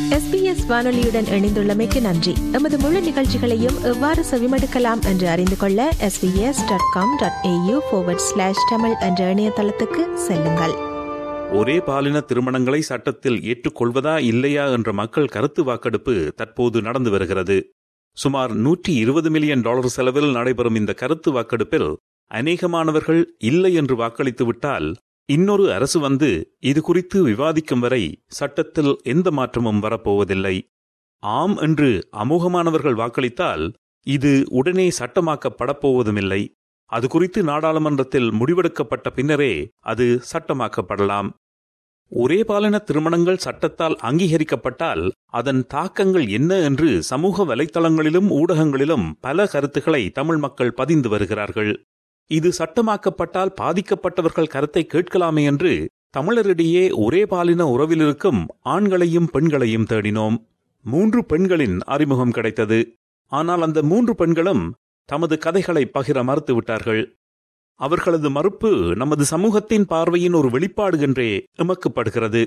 SBS வானொலியுடன் இணைந்துள்ளமைக்கு நன்றி எமது முழு நிகழ்ச்சிகளையும் எவ்வாறு செவிமடுக்கலாம் என்று அறிந்து கொள்ள SBS dot com dot AU slash Tamil என்ற இணையதளத்துக்கு செல்லுங்கள் ஒரே பாலின திருமணங்களை சட்டத்தில் ஏற்றுக்கொள்வதா இல்லையா என்ற மக்கள் கருத்து வாக்கெடுப்பு தற்போது நடந்து வருகிறது சுமார் நூற்றி இருபது மில்லியன் டாலர் செலவில் நடைபெறும் இந்த கருத்து வாக்கெடுப்பில் அநேகமானவர்கள் இல்லை என்று வாக்களித்து விட்டால் இன்னொரு அரசு வந்து இது குறித்து விவாதிக்கும் வரை சட்டத்தில் எந்த மாற்றமும் வரப்போவதில்லை ஆம் என்று அமோகமானவர்கள் வாக்களித்தால் இது உடனே சட்டமாக்கப்படப் போவதுமில்லை அது குறித்து நாடாளுமன்றத்தில் முடிவெடுக்கப்பட்ட பின்னரே அது சட்டமாக்கப்படலாம் ஒரே பாலின திருமணங்கள் சட்டத்தால் அங்கீகரிக்கப்பட்டால் அதன் தாக்கங்கள் என்ன என்று சமூக வலைத்தளங்களிலும் ஊடகங்களிலும் பல கருத்துக்களை தமிழ் மக்கள் பதிந்து வருகிறார்கள் இது சட்டமாக்கப்பட்டால் பாதிக்கப்பட்டவர்கள் கருத்தை கேட்கலாமே என்று தமிழரிடையே ஒரே பாலின உறவில் இருக்கும் ஆண்களையும் பெண்களையும் தேடினோம் மூன்று பெண்களின் அறிமுகம் கிடைத்தது ஆனால் அந்த மூன்று பெண்களும் தமது கதைகளை பகிர மறுத்துவிட்டார்கள் அவர்களது மறுப்பு நமது சமூகத்தின் பார்வையின் ஒரு வெளிப்பாடு என்றே எமக்குப்படுகிறது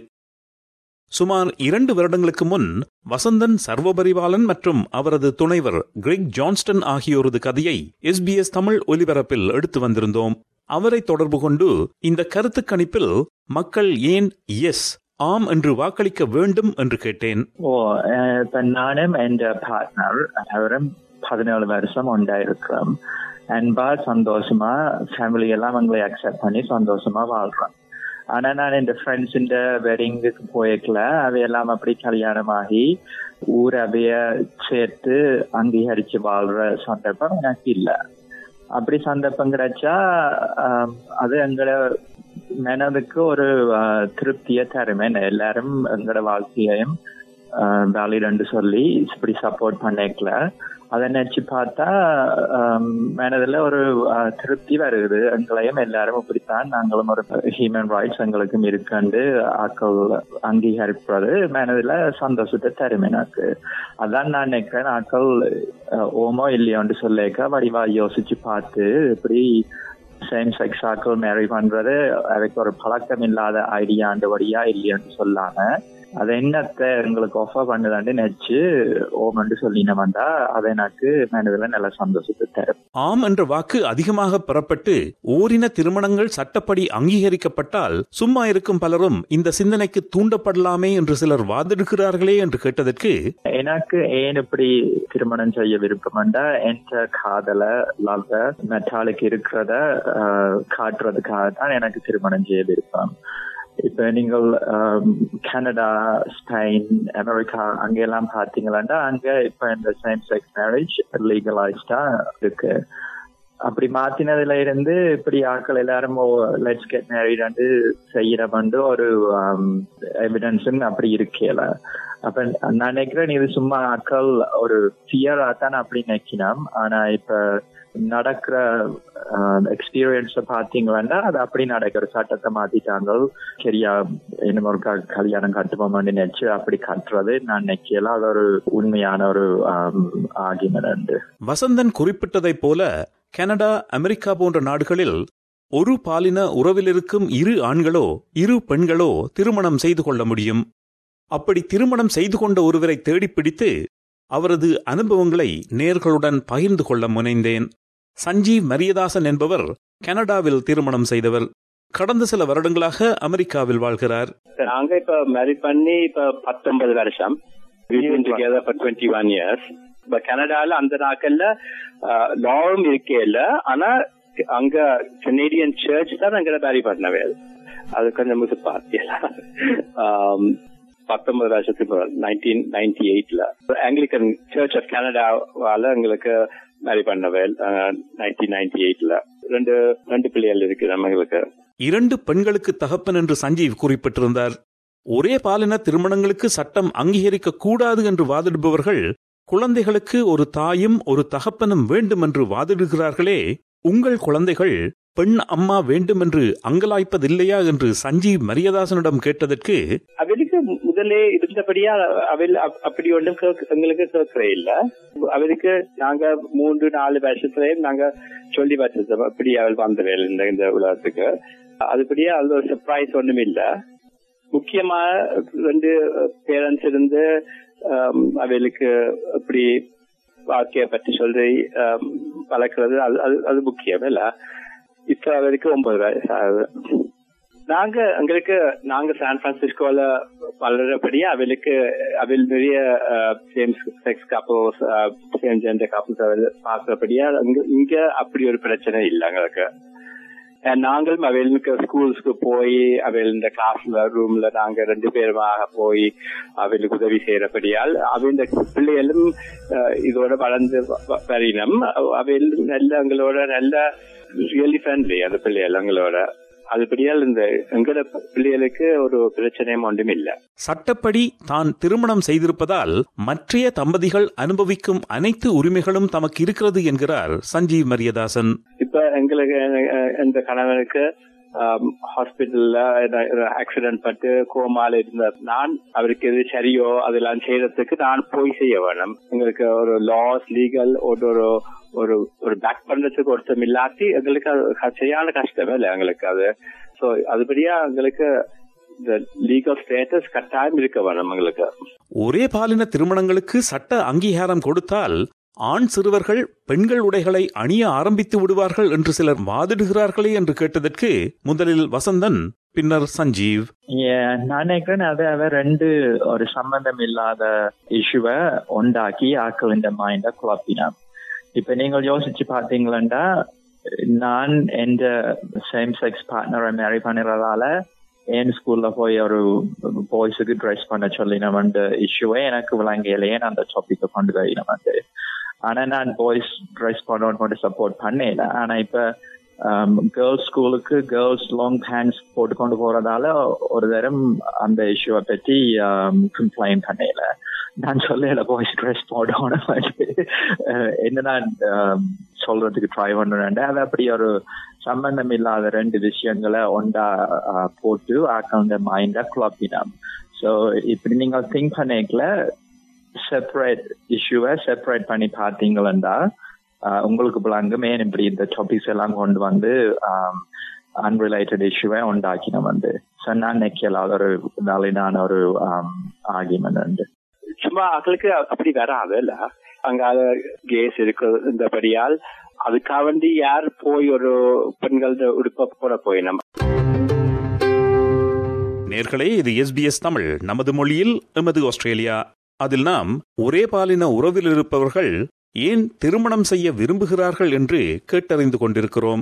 சுமார் இரண்டு வருடங்களுக்கு முன் வசந்தன் சர்வபரிவாளன் மற்றும் அவரது துணைவர் கிரெக் ஜான்ஸ்டன் ஆகியோரது கதையை எஸ்பிஎஸ் தமிழ் ஒலிபரப்பில் எடுத்து வந்திருந்தோம் அவரை தொடர்பு கொண்டு இந்த கருத்து கணிப்பில் மக்கள் ஏன் எஸ் ஆம் என்று வாக்களிக்க வேண்டும் என்று கேட்டேன் ஓ அஹ், இப்ப நானும் என் பார்ட்னர் அவரும் பதினேழு வருஷம் உண்டாயிருக்கிறோம் அன்பா சந்தோஷமா ஃபேமிலி எல்லாம் எங்களை அக்செப்ட் பண்ணி சந்தோஷமா வாழ்றோம் ஆனா நான் என் ஃப்ரெண்ட்ஸ் இந்த வெட்டிங்குக்கு போயிருக்கல அவையெல்லாம் அப்படி கல்யாணமாகி ஊர் அவைய சேர்த்து அங்கீகரிச்சு வாழ்ற சந்தர்ப்பம் எனக்கு இல்லை அப்படி சந்தர்ப்பம் கிடைச்சா ஆம், அது எங்களை மனதுக்கு ஒரு ஆஹ், திருப்தியை தருமே எல்லாரும் எங்களோட வாழ்க்கையையும் வேலிடன்னு சொல்லி இப்படி சப்போர்ட் பண்ணிக்கல அதை நினைச்சு பார்த்தா ஆம், மனதுல ஒரு ஆஹ், திருப்தி வருது எங்களையும் எல்லாரும் இப்படித்தான் நாங்களும் ஒரு ஹியூமன் ரைட்ஸ் எங்களுக்கும் இருக்குன்னு ஆக்கள் அங்கீகரிப்பது மனதுல சந்தோஷத்தை தரும் எனக்கு அதான் நான் நினைக்கிறேன் ஆக்கள் ஆஹ், ஓமோ இல்லையோன்னு சொல்லிக்க வடிவா யோசிச்சு பார்த்து இப்படி சேம் செக்ஸ் ஆக்கள் மேரி பண்றது அதுக்கு ஒரு பழக்கம் இல்லாத ஐடியாண்டு வழியா இல்லையான்னு சொல்லாம அதை என்னத்தை எங்களுக்கு ஆஃபர் பண்ணுதாண்டு நினைச்சு ஓமண்டு சொல்லினவன்டா அதை எனக்கு மனதில் நல்ல சந்தோஷத்தை தரும் ஆம் என்ற வாக்கு அதிகமாக பெறப்பட்டு ஓரின திருமணங்கள் சட்டப்படி அங்கீகரிக்கப்பட்டால் சும்மா இருக்கும் பலரும் இந்த சிந்தனைக்கு தூண்டப்படலாமே என்று சிலர் வாதிடுகிறார்களே என்று கேட்டதற்கு எனக்கு ஏன் இப்படி திருமணம் செய்ய விருப்பம்டா என்ற காதல லவ் மெட்டாலுக்கு இருக்கிறத ஆஹ், காட்டுறதுக்காக தான் எனக்கு திருமணம் செய்ய விருப்பம் இப்ப நீங்கள் ஆம், கனடா ஸ்பெயின் அமெரிக்கா அங்கெல்லாம் பாத்தீங்களா அங்க இப்ப இந்த சேம் செக்ஸ் மேரேஜ் லீகலைஸ்டா இருக்கு அப்படி மாத்தினதுல இருந்து இப்படி ஆட்கள் எல்லாரும் லெட்ஸ் கெட் மேரிட் செய்யற வந்து ஒரு எவிடன்ஸும் அப்படி இருக்கல அப்ப நான் நினைக்கிறேன் இது சும்மா ஆட்கள் ஒரு ஃபியரா தான் அப்படி நினைக்கணும் ஆனா இப்ப நடக்கிற எக்ஸ்பீரியன்ஸ பாத்தீங்கன்னா அது அப்படி நடக்கிற சட்டத்தை மாத்திட்டாங்க சரியா இன்னும் ஒரு க- கல்யாணம் கட்டுவோம்னு நினைச்சு அப்படி கட்டுறது நான் நினைக்கல அது ஒரு உண்மையான ஒரு ஆகிமெண்ட் வசந்தன் குறிப்பிட்டதைப் போல கனடா அமெரிக்கா போன்ற நாடுகளில் ஒரு பாலின உறவிலிருக்கும் இரு ஆண்களோ இரு பெண்களோ திருமணம் செய்து கொள்ள முடியும் அப்படி திருமணம் செய்து கொண்ட ஒருவரை தேடிப் பிடித்து அவரது அனுபவங்களை நேர்களுடன் பகிர்ந்து கொள்ள முனைந்தேன் சஞ்சீவ் மரியதாசன் என்பவர் கனடாவில் திருமணம் செய்தவர் கடந்த சில வருடங்களாக அமெரிக்காவில் வாழ்கிறார் நாங்க இப்ப மேரிட் பண்ணி இப்ப பத்தொன்பது வருஷம் together for twenty one years இப்ப கனடால அந்த நாட்கள்ல லாவும் இருக்கே இல்ல ஆனா அங்க கனேடியன் சர்ச் தான் அங்க மேரி பண்ணவே அது கொஞ்சம் முது பார்த்தியலாம் பத்தொன்பது வருஷத்துக்கு நைன்டீன் நைன்டி எயிட்ல ஆங்கிலிக்கன் சர்ச் ஆஃப் கனடாவால எங்களுக்கு மேரி பண்ணவே நைன்டீன் நைன்டி எயிட்ல ரெண்டு ரெண்டு பிள்ளைகள் இருக்கு நம்மளுக்கு இரண்டு பெண்களுக்கு தகப்பன் என்று சஞ்சீவ் குறிப்பிட்டிருந்தார் ஒரே பாலின திருமணங்களுக்கு சட்டம் அங்கீகரிக்க கூடாது என்று வாதிடுபவர்கள் குழந்தைகளுக்கு ஒரு தாயும் ஒரு தகப்பனும் வேண்டும் என்று வாதிடுகிறார்களே உங்கள் குழந்தைகள் பெண் அம்மா வேண்டும் என்று அங்கலாய்ப்பதில்லையா என்று சஞ்சீவ் மரியதாசனிடம் கேட்டதற்கு அவருக்கு முதலே இருந்தபடியா அவள் அப்- அப்படி ஒன்றும் கேக்க- எங்களுக்கு கேட்கறே இல்ல அவருக்கு நாங்க மூன்று நாலு வருஷத்துலயும் நாங்க சொல்லி வச்சிருந்தோம் அப்படி அவள் வந்தவேல் இந்த இந்த உலகத்துக்கு அதுபடியா அது ஒரு சர்ப்ரைஸ் ஒண்ணும் இல்ல முக்கியமா ரெண்டு பேரண்ட்ஸ் இருந்து ஆம், அவைகளுக்கு அப்படி வாழ்க்கைய பற்றி சொல்லி ஆம், வளர்க்கறது அது அது- அது முக்கியம் இல்ல இப்ப அவருக்கு ஒன்பது வயசு ஆகுது நாங்க எங்களுக்கு நாங்க சான் பிரான்சிஸ்கோல வளர்றபடியே அவளுக்கு அவள் நிறைய same sex couples same gender couples பாக்குறபடியா அங்க இங்க அப்படி ஒரு பிரச்சனை இல்லை எங்களுக்கு அஹ் நாங்களும் அவளுக்கு ஸ்கூல்ஸ்க்கு போய் அவள் இந்த கிளாஸ்ல ரூம்ல நாங்க ரெண்டு பேருமாக போய் அவளுக்கு உதவி செய்யறபடியால் அவ இந்த பிள்ளைகளும் அஹ், இதோட வளர்ந்து வ- வ- வரினம் அவள் நல்ல எங்களோட நல்ல ரியலி ஃப்ரெண்ட்லி அந்த பிள்ளைகள் எங்களோட அதுபடியால் இந்த எங்களோட பிள்ளைகளுக்கு ஒரு பிரச்சனையும் ஒன்றும் இல்லை சட்டப்படி தான் திருமணம் செய்திருப்பதால் மற்றைய தம்பதிகள் அனுபவிக்கும் அனைத்து உரிமைகளும் தமக்கு இருக்கிறது என்கிறார் சஞ்சீவ் மரியதாசன் இப்ப எங்களுக்கு அஹ், இந்த கணவனுக்கு ஹாஸ்பிட்டல்ல ஆக்சிடென்ட் பட்டு கோமால இருந்த நான் அவருக்கு எது சரியோ அதெல்லாம் செய்யறதுக்கு நான் போய் செய்ய வேணும் எங்களுக்கு ஒரு லாஸ் லீகல் ஒரு ஒரு ஒரு ஒரு பேக் பண்றதுக்கு ஒருத்தம் இல்லாட்டி எங்களுக்கு அது க- சரியான கஷ்டமே இல்லை எங்களுக்கு அது சோ அதுபடியா எங்களுக்கு இந்த லீகல் ஸ்டேட்டஸ் கட்டாயம் இருக்க வேணும் எங்களுக்கு ஒரே பாலின திருமணங்களுக்கு சட்ட அங்கீகாரம் கொடுத்தால் ஆண் சிறுவர்கள் பெண்கள் உடைகளை அணிய ஆரம்பித்து விடுவார்கள் என்று சிலர் வாதிடுகிறார்களே என்று கேட்டதற்கு முதலில் வசந்தன் பின்னர் சஞ்சீவ் Yeah, நான் நினைக்கிறேன் அது அவ ரெண்டு ஒரு சம்பந்தம் இல்லாத இஷ்யூவை உண்டாக்கி ஆக்கள் இந்த மைண்ட குழப்பினான் இப்ப நீங்கள் யோசிச்சு பாத்தீங்களா நான் எந்த சேம் செக்ஸ் பார்ட்னரை மேரி பண்ணுறதால என் ஸ்கூல்ல போய் ஒரு பாய்ஸுக்கு ட்ரெஸ் பண்ண சொல்லி நம்ம அந்த இஷ்யூவை எனக்கு விளங்கலையே நான் அந்த டாபிக்கை கொண்டு போய் நம்ம வந்து ஆனா நான் பாய்ஸ் ட்ரெஸ் பண்ணணும்னு மட்டும் சப்போர்ட் பண்ணல ஆனா இப்ப கேர்ள்ஸ் ஸ்கூலுக்கு கேர்ள்ஸ் லாங் பேண்ட்ஸ் போட்டு கொண்டு போறதால ஒரு தரம் அந்த இஷ்யூவை பற்றி கம்ப்ளைண்ட் பண்ணல நான் சொல்லல பாய்ஸ் ட்ரெஸ் போடணும் அஹ் என்ன நான் ஆம், சொல்றதுக்கு ட்ரை பண்ணுறேன் அது அப்படி ஒரு சம்பந்தம் இல்லாத ரெண்டு விஷயங்களை ஒண்டா அஹ், போட்டு ஆக்கங்க மைண்டா குழப்பினோம் ஸோ இப்படி நீங்கள் திங்க் பண்ணிக்கல செப்பரேட் இஷ்யூவை செப்பரேட் பண்ணி பார்த்தீங்களா ஆஹ் உங்களுக்கு விளங்கும் ஏன் இப்படி இந்த டாபிக்ஸ் எல்லாம் கொண்டு வந்து அன்ரிலேட்டட் இஷ்யூவை உண்டாக்கினோம் வந்து ஸோ நான் நிக்கலாத ஒரு வேலையான ஒரு ஆர்கியூமெண்ட் உண்டு சும்மா அவங்களுக்கு அப்படி வராது இல்ல அங்க கேஸ் இருக்கிறபடியால் அதுக்காக வேண்டி யார் போய் ஒரு பெண்கள் உடுப்ப போட போய் நம்ம நேர்களே இது எஸ்பிஎஸ் தமிழ் நமது மொழியில் எமது ஆஸ்திரேலியா அதில் நாம் ஒரே பாலின உறவில் இருப்பவர்கள் ஏன் திருமணம் செய்ய விரும்புகிறார்கள் என்று கேட்டறிந்து கொண்டிருக்கிறோம்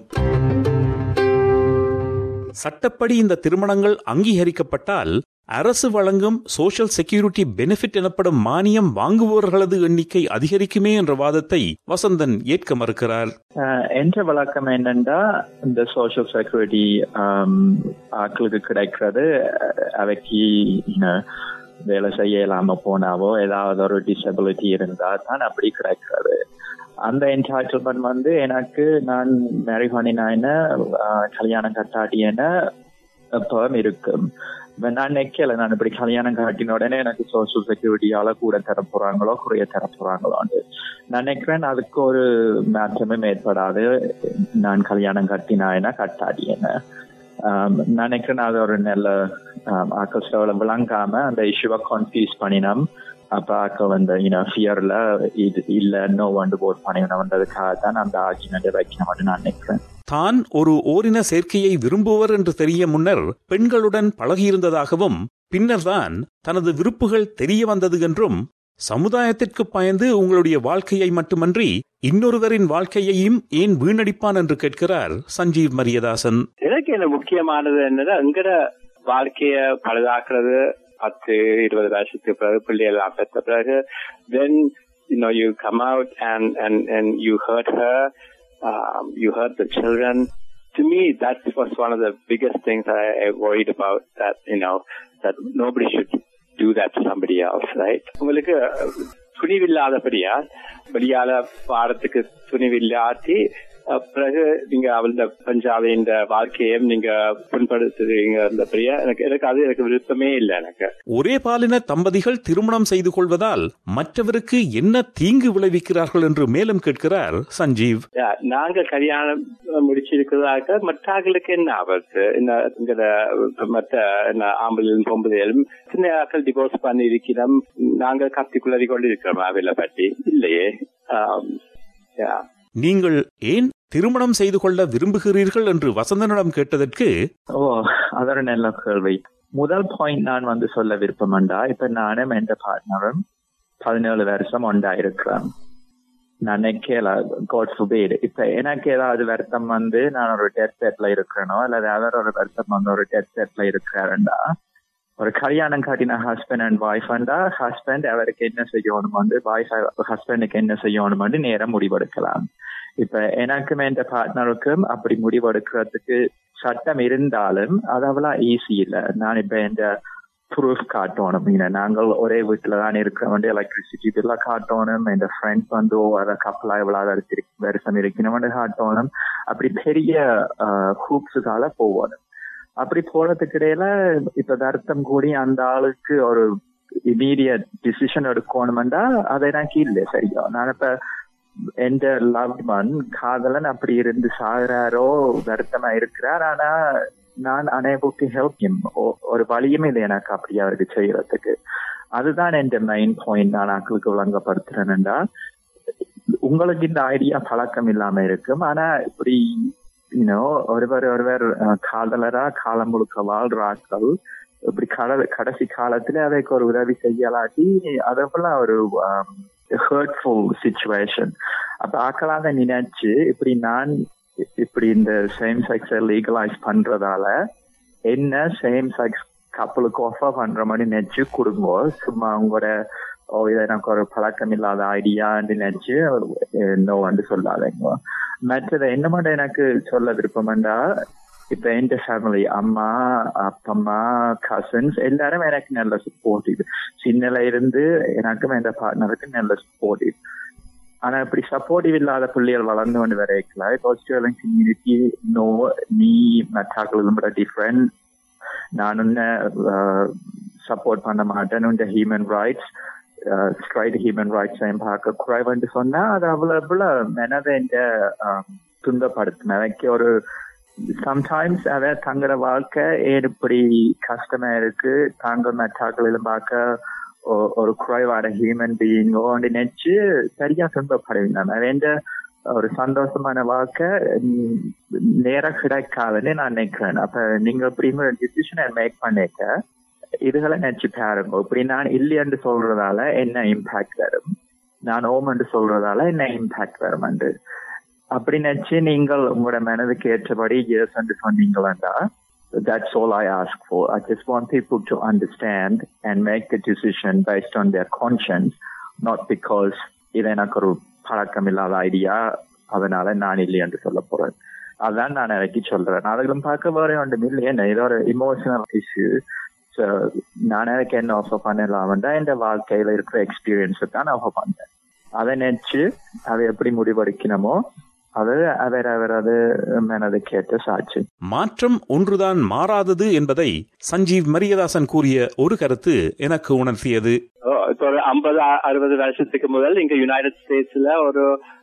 சட்டப்படி இந்த திருமணங்கள் அங்கீகரிக்கப்பட்டால் அரசு வழங்கும் சோஷியல் செக்யூரிட்டி பெனிஃபிட் எனப்படும் மானியம் வாங்குபவர்களது எண்ணிக்கை அதிகரிக்குமே என்ற வாதத்தை வசந்தன் ஏற்க மறுக்கிறார் ஆஹ் என்ற வழக்கம் என்னன்னா இந்த சோஷியல் செக்யூரிட்டி ஆட்களுக்கு கிடைக்கிறது அஹ், அவைக்கு you know, வேலை செய்ய இல்லாம போனாவோ ஏதாவது ஒரு டிசபிலிட்டி இருந்தா தான் அப்படி கிடைக்கிறது அந்த என்டைட்டில்மெண்ட் வந்து எனக்கு நான் மேரி பண்ணினா கல்யாணம் கட்டாட்டியன எப்பவும் இருக்கும் இப்ப நான் நிக்கல நான் இப்படி கல்யாணம் காட்டின உடனே எனக்கு சோசியல் செக்யூரிட்டியால கூட தர போறாங்களோ குறைய தர போறாங்களோன்னு நான் நினைக்கிறேன் அதுக்கு ஒரு மாற்றமும் ஏற்படாது நான் கல்யாணம் கட்டினாயினா கட்டாடியன நான் நினைக்கிறேன் அது ஒரு நல்ல ஆக்கள் சேவல விளங்காம அந்த இஷ்யூவை கன்ஃபியூஸ் பண்ணினோம் அப்ப ஆக்கள் வந்து யூனோ ஃபியர்ல இது இல்ல நோ வந்து போட் பண்ணினோம்ன்றதுக்காக தான் அந்த ஆர்குமெண்ட் வைக்கணும்னு நான் நினைக்கிறேன் தான் ஒரு ஓரின சேர்க்கையை விரும்புவர் என்று தெரிய முன்னர் பெண்களுடன் பழகியிருந்ததாகவும் பின்னர்தான் தனது விருப்புகள் தெரிய வந்தது என்றும் சமுதாயத்திற்கு பயந்து உங்களுடைய வாழ்க்கையை மட்டுமன்றி இன்னொருவரின் வாழ்க்கையையும் ஏன் வீணடிப்பான் என்று கேட்கிறார் சஞ்சீவ் மரியதாசன் எனக்கு என்ன முக்கியமானது என்னன்னா எங்கட வாழ்க்கைய பழுதாக்குறது பத்து இருபது வருஷத்துக்கு பிறகு பிள்ளைகள் பெற்ற பிறகு தென் you know you come out and and and you hurt her um, you hurt the children to me that was one of the biggest things I, I worried about that you know that nobody should do that to somebody else right உங்களுக்கு துணிவில்லாதபடியா வெளியால பாடத்துக்கு துணிவில்லாட்டி அஹ், பிறகு நீங்க அவளோட பஞ்சாவின் வாழ்க்கையும் நீங்க புண்படுத்துறீங்க பிரியா எனக்கு எனக்கு அது எனக்கு விருப்பமே இல்லை எனக்கு ஒரே பாலின தம்பதிகள் திருமணம் செய்து கொள்வதால் மற்றவருக்கு என்ன தீங்கு விளைவிக்கிறார்கள் என்று மேலும் கேட்கிறார் சஞ்சீவ் Yeah, நாங்க கல்யாணம் முடிச்சிருக்கிறதாக மற்றவர்களுக்கு என்ன ஆபத்து என்ன இங்கிற மற்ற என்ன ஆம்பளையும் பொம்பளையும் சின்ன ஆக்கள் டிவோர்ஸ் பண்ணி இருக்கிறோம் நாங்க கத்தி குளறி கொண்டு இருக்கிறோம் அவையில பற்றி இல்லையே ஆம், yeah. நீங்கள் ஏன் திருமணம் செய்து கொள்ள விரும்புகிறீர்கள் என்று வசந்தனிடம் கேட்டதற்கு ஓ அதொரு நல்ல கேள்வி முதல் பாயிண்ட் நான் வந்து சொல்ல விருப்பம்டா இப்ப நானும் எந்த பார்ட்னரும் பதினேழு வருஷம் ஒண்டாயிருக்கிறேன் நான் நினைக்கல காட் ஃபுபேட் இப்ப எனக்கு ஏதாவது வருத்தம் வந்து நான் ஒரு டெத் செட்ல இருக்கிறனோ அல்லது அவர் ஒரு வருத்தம் வந்து ஒரு டெத் செட்ல இருக்கிறாருண்டா ஒரு கல்யாணம் காட்டின ஹஸ்பண்ட் அண்ட் ஒய்ஃப்ண்டா ஹஸ்பண்ட் அவருக்கு என்ன செய்யணும் வந்து ஒய்ஃப் ஹஸ்பண்டுக்கு என்ன செய்யணும் வந்து நேரம் முடிவெடுக்கலாம் இப்ப எனக்கும் என் பார்ட்னருக்கும் அப்படி முடிவெடுக்கிறதுக்கு சட்டம் இருந்தாலும் அது அவ்வளோ ஈஸி இல்லை நான் இப்ப என் ப்ரூஃப் காட்டணும் இல்லை நாங்கள் ஒரே வீட்டில் தான் இருக்கிற வந்து எலக்ட்ரிசிட்டி பில்லாம் காட்டணும் என் ஃப்ரெண்ட்ஸ் வந்து அதை கப்பலா எவ்வளவு வருஷம் வருஷம் இருக்கணும் காட்டணும் அப்படி பெரிய ஹூப்ஸுக்கால போகணும் அப்படி போறதுக்கு இடையில இப்ப வருத்தம் கூடி அந்த ஆளுக்கு ஒரு இமீடியட் டிசிஷன் எடுக்கணும்டா அது எனக்கு இல்லை சரியா நான் இப்ப எந்த லவ் ஒன் காதலன் அப்படி இருந்து சாகுறாரோ வருத்தமா இருக்கிறார் ஆனா நான் அனேபிள் டு ஹெல்ப் ஹிம் ஒரு வழியும் இல்லை எனக்கு அப்படி அவருக்கு செய்யறதுக்கு அதுதான் என் மெயின் பாயிண்ட் நான் ஆக்களுக்கு விளங்கப்படுத்துறேன்டா உங்களுக்கு இந்த ஐடியா பழக்கம் இல்லாம இருக்கும் ஆனா இப்படி யூனோ ஒருவர் ஒருவர் காதலரா காலம் முழுக்க வாழ்ற ஆட்கள் இப்படி கட கடைசி காலத்துல அதைக்கு ஒரு உதவி செய்யலாட்டி அதை போல ஒரு ஹர்ட்ஃபுல் சுச்சுவேஷன் அப்ப ஆக்களாக நினைச்சு இப்படி நான் இப்படி இந்த சேம் செக்ஸை லீகலைஸ் பண்றதால என்ன சேம் செக்ஸ் கப்பலுக்கு ஆஃபர் பண்ற மாதிரி நினைச்சு கொடுங்க சும்மா உங்களோட ஓ இது எனக்கு ஒரு பழக்கம் இல்லாத ஐடியான்னு நினைச்சு நோ வந்து சொல்லாதீங்க மற்றது என்ன மட்டும் எனக்கு சொல்ல விருப்பம்டா இப்ப என் ஃபேமிலி அம்மா அப்பம்மா கசின்ஸ் எல்லாரும் எனக்கு நல்ல சப்போர்ட்டிவ் சின்னல இருந்து எனக்கும் என் பார்ட்னருக்கு நல்ல சப்போர்ட்டிவ் ஆனா இப்படி சப்போர்ட்டிவ் இல்லாத பிள்ளைகள் வளர்ந்து கொண்டு வரைக்கல இப்போ ஆஸ்திரேலியன் கம்யூனிட்டி நோ நீ மற்றாக்களும் விட டிஃப்ரெண்ட் நான் உன்ன சப்போர்ட் பண்ண மாட்டேன் உண்ட ஹியூமன் ரைட்ஸ் ஸ்ட்ரைட் ஹியூமன் ரைட்ஸையும் பார்க்க குறைவுன்னு சொன்னா அது அவ்வளவு மெனதை என்ற துன்பப்படுத்தின ஒரு சம்டைம்ஸ் அவ தங்குற வாழ்க்கை ஏன் இப்படி கஷ்டமா இருக்கு தாங்கள் மற்றாக்களிலும் பார்க்க ஒரு குறைவான ஹியூமன் பீயிங்கோ நினைச்சு சரியா துன்பப்படுவீங்க அவன் ஒரு சந்தோஷமான வாழ்க்கை நேரம் கிடைக்காதுன்னு நான் நினைக்கிறேன் அப்ப நீங்க இப்படி டிசிஷனை மேக் பண்ணிக்க இதுகளை நினைச்சு பாருங்க இப்படி நான் இல்லையென்று சொல்றதால என்ன இம்பாக்ட் வரும் நான் ஓம் என்று சொல்றதால என்ன இம்பாக்ட் வரும் என்று அப்படி நினைச்சு நீங்கள் உங்களோட மனதுக்கு ஏற்றபடி எஸ் என்று சொன்னீங்களா that's all I ask for. I just want people to understand and make the decision based on their conscience, not because இது எனக்கு ஒரு பழக்கம் இல்லாத ஐடியா அதனால நான் இல்லை என்று சொல்ல போறேன் அதான் நான் இறக்கி சொல்றேன் அதுகளும் பார்க்க வேற ஒன்றும் இல்லையே இது ஒரு இமோஷனல் இஷ்யூ ஸோ நான் எனக்கு என்ன ஆஃபர் பண்ணலாம்டா இந்த வாழ்க்கையில இருக்கிற எக்ஸ்பீரியன்ஸை தான் ஆஃபர் பண்ணேன் அதை நினைச்சு அதை எப்படி முடிவெடுக்கணுமோ அது அவர் அவரது மனதை கேட்ட சாட்சி மாற்றம் ஒன்றுதான் மாறாதது என்பதை சஞ்சீவ் மரியதாசன் கூறிய ஒரு கருத்து எனக்கு உணர்த்தியது இப்போ ஒரு ஐம்பது அறுபது வருஷத்துக்கு முதல் இங்க யுனைடெட் ஸ்டேட்ஸ்ல ஒரு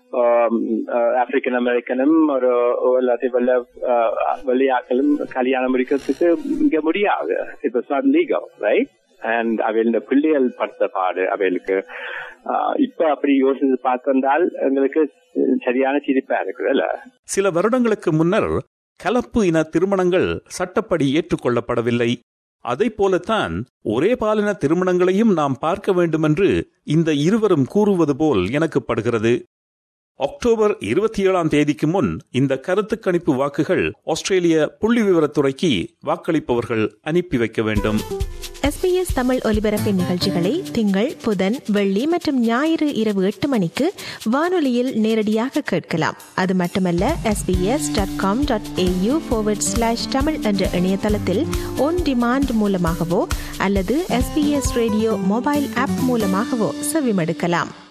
ஆப்பிரிக்கன் அமெரிக்கனும் ஒரு எல்லாத்தையும் வெள்ள வெளியாக்களும் கல்யாணம் முடிக்கிறதுக்கு இங்க முடியாது it's not legal right and அவையில் பிள்ளைகள் படுத்த பாடு அவைகளுக்கு இப்ப அப்படி யோசித்து பார்த்திருந்தால் எங்களுக்கு சரியான சிரிப்பா இருக்குதுல்ல சில வருடங்களுக்கு முன்னர் கலப்பு இன திருமணங்கள் சட்டப்படி ஏற்றுக்கொள்ளப்படவில்லை அதை போலத்தான் ஒரே பாலின திருமணங்களையும் நாம் பார்க்க வேண்டுமென்று இந்த இருவரும் கூறுவது போல் எனக்கு படுகிறது அக்டோபர் இருபத்தி ஏழாம் தேதிக்கு முன் இந்த கருத்து கணிப்பு வாக்குகள் ஆஸ்திரேலிய புள்ளி விவரத்துறைக்கு வாக்களிப்பவர்கள் அனுப்பி வைக்க வேண்டும் எஸ்பிஎஸ் தமிழ் ஒலிபரப்பின் நிகழ்ச்சிகளை திங்கள் புதன் வெள்ளி மற்றும் ஞாயிறு இரவு எட்டு மணிக்கு வானொலியில் நேரடியாக கேட்கலாம் அது மட்டுமல்ல SBS dot com dot AU forward slash Tamil என்ற இணையதளத்தில் ஒன் டிமாண்ட் மூலமாகவோ அல்லது எஸ்பிஎஸ் ரேடியோ மொபைல் ஆப் மூலமாகவோ செவிமடுக்கலாம்